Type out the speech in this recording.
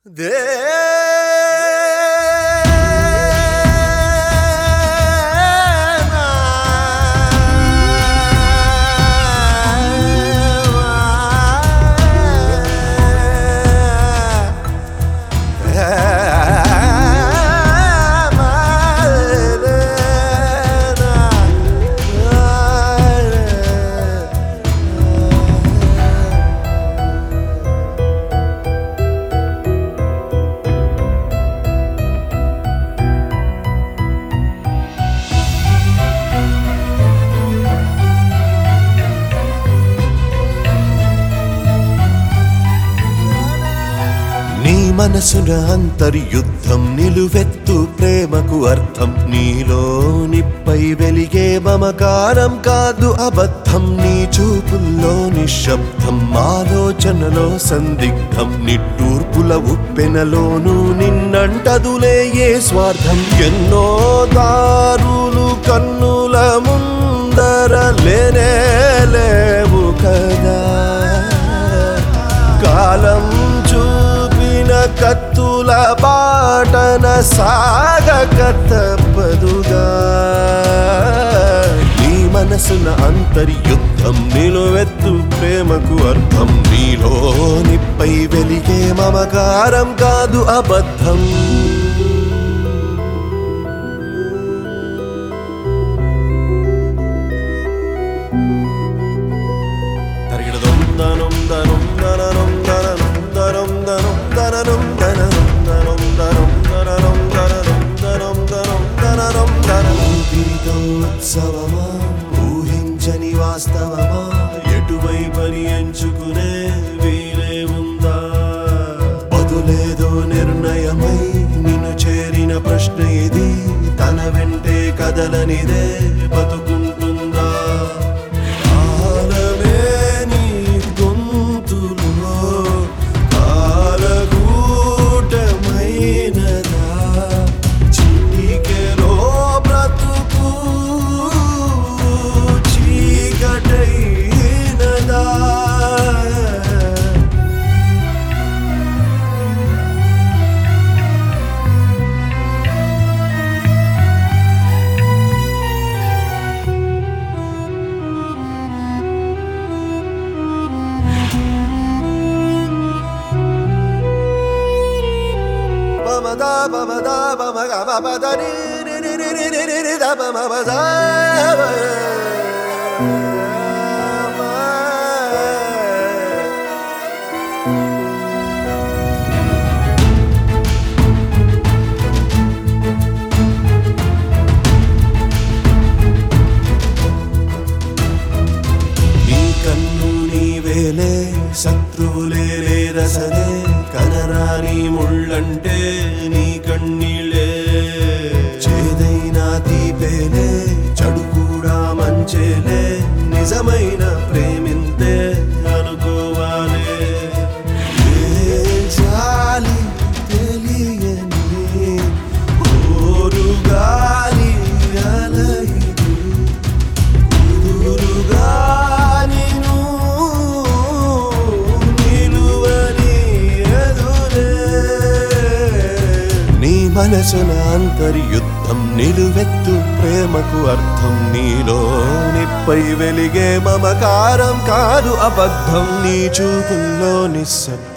నీ మనసున అంతర్యుద్ధం నిలువెత్తు ప్రేమకు అర్థం నీలో నిప్పై వెలిగే మమకారం కాదు అబద్ధం నీ చూపుల్లో నిశ్శబ్దం ఆలోచనలో సందిగ్ధం నిట్టూర్పుల ఉప్పెనలోను నిన్నంటదులే ఏ స్వార్థం ఎన్నో దారులు కన్నుల ముందర లేనే లేవు కదా కాలం చూపిన కత్తుల బాటన సాగక తప్పదుగా నీ మనసున అంతర్యుద్ధం నిలువెత్తు ప్రేమకు అర్థం నీలో నిప్పై వెలిగే మమకారం కాదు అబద్ధం తరిగిడదం దనం దనం దననం దననం దనం దనం దననం దననం దనం దనం దననం దననం దనం దనం దననం దననం ఊపిరితో ఉత్సవమా ఊహించని వాస్తవమా ఎటువైపని ఎంచుకునే వీలే ఉందా బదులేదో నిర్ణయమై నిన్ను చేరిన ప్రశ్న ఇది తన వెంటే కదలనిదే బతుకుంటుందా కాలమే నీ గొంతులో కాలగూటమైనదా చిటికెలో బ్రతుకు చీకటైనదా Bamada bamada bamaga babada ni ni ni ni ni ni ni ni da bamada నీ కన్ను నీవేలే శత్రువులే రసనే కనరాని ముళ్ళంటే నీ కన్నీళ్ళే చేదైన తీపేలే చెడు కూడా మంచేలే నిజమైన ప్రేమింతే అనుకోవాలే ఏ జాలి తెలియని ఓరుగాలి అలయిదు కుదురుగా నిను నిలువని ఎదురే నీ మనసున అంతర్యుద్ధం నిలువెత్తు ప్రేమకు అర్థం నీలో నిప్పై వెలిగే మమకారం కాదు అబద్ధం నీ చూపుల్లో నిశ్శబ్దం